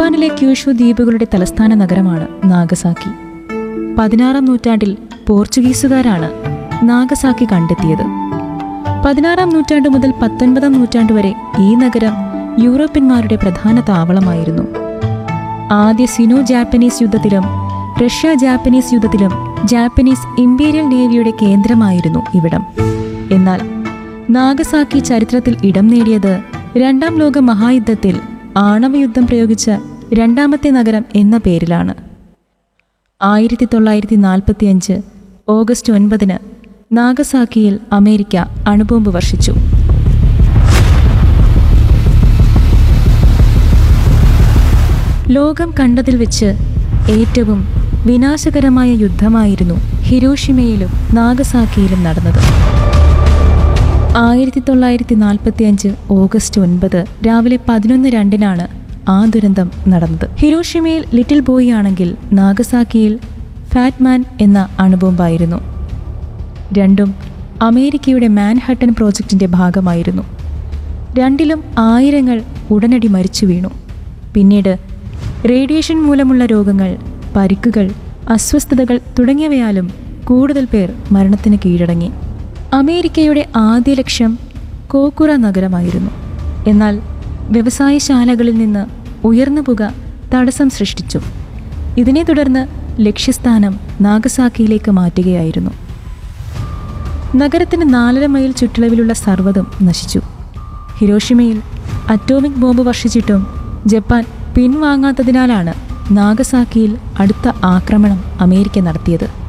ജപ്പാനിലെ ക്യൂഷു ദ്വീപുകളുടെ തലസ്ഥാന നഗരമാണ് നാഗസാക്കി പതിനാറാം നൂറ്റാണ്ടിൽ പോർച്ചുഗീസുകാരാണ് നാഗസാക്കി കണ്ടെത്തിയത് പതിനാറാം നൂറ്റാണ്ട് മുതൽ പത്തൊൻപതാം നൂറ്റാണ്ട് വരെ ഈ നഗരം യൂറോപ്യന്മാരുടെ പ്രധാന താവളമായിരുന്നു ആദ്യ സിനോ ജാപ്പനീസ് യുദ്ധത്തിലും റഷ്യ ജാപ്പനീസ് യുദ്ധത്തിലും ജാപ്പനീസ് ഇമ്പീരിയൽ നേവിയുടെ കേന്ദ്രമായിരുന്നു ഇവിടം എന്നാൽ നാഗസാക്കി ചരിത്രത്തിൽ ഇടം നേടിയത് രണ്ടാം ലോക മഹായുദ്ധത്തിൽ ആണവയുദ്ധം പ്രയോഗിച്ച രണ്ടാമത്തെ നഗരം എന്ന പേരിലാണ് ആയിരത്തി തൊള്ളായിരത്തി നാൽപ്പത്തി അഞ്ച് ഓഗസ്റ്റ് ഒൻപതിന് നാഗസാക്കിയിൽ അമേരിക്ക അണുബോംബ് വർഷിച്ചു ലോകം കണ്ടതിൽ വെച്ച് ഏറ്റവും വിനാശകരമായ യുദ്ധമായിരുന്നു ഹിരോഷിമയിലും നാഗസാക്കിയിലും നടന്നത് ആയിരത്തി തൊള്ളായിരത്തി നാൽപ്പത്തി അഞ്ച് ഓഗസ്റ്റ് ഒൻപത് രാവിലെ പതിനൊന്ന് രണ്ടിനാണ് ആ ദുരന്തം നടന്നത് ഹിരോഷിമയിൽ ലിറ്റിൽ ബോയ് ആണെങ്കിൽ നാഗസാക്കിയിൽ ഫാറ്റ്മാൻ എന്ന അണുബോംബായിരുന്നു രണ്ടും അമേരിക്കയുടെ മാൻഹട്ടൻ പ്രോജക്റ്റിന്റെ ഭാഗമായിരുന്നു രണ്ടിലും ആയിരങ്ങൾ ഉടനടി മരിച്ചു വീണു പിന്നീട് റേഡിയേഷൻ മൂലമുള്ള രോഗങ്ങൾ പരിക്കുകൾ അസ്വസ്ഥതകൾ തുടങ്ങിയവയാലും കൂടുതൽ പേർ മരണത്തിന് കീഴടങ്ങി അമേരിക്കയുടെ ആദ്യ ലക്ഷ്യം കോക്കുറ നഗരമായിരുന്നു എന്നാൽ വ്യവസായശാലകളിൽ നിന്ന് ഉയർന്ന പുക തടസ്സം സൃഷ്ടിച്ചു ഇതിനെ തുടർന്ന് ലക്ഷ്യസ്ഥാനം നാഗസാക്കിയിലേക്ക് മാറ്റുകയായിരുന്നു നഗരത്തിന് നാലര മൈൽ ചുറ്റളവിലുള്ള സർവ്വതും നശിച്ചു ഹിരോഷിമയിൽ അറ്റോമിക് ബോംബ് വർഷിച്ചിട്ടും ജപ്പാൻ പിൻവാങ്ങാത്തതിനാലാണ് നാഗസാക്കിയിൽ അടുത്ത ആക്രമണം അമേരിക്ക നടത്തിയത്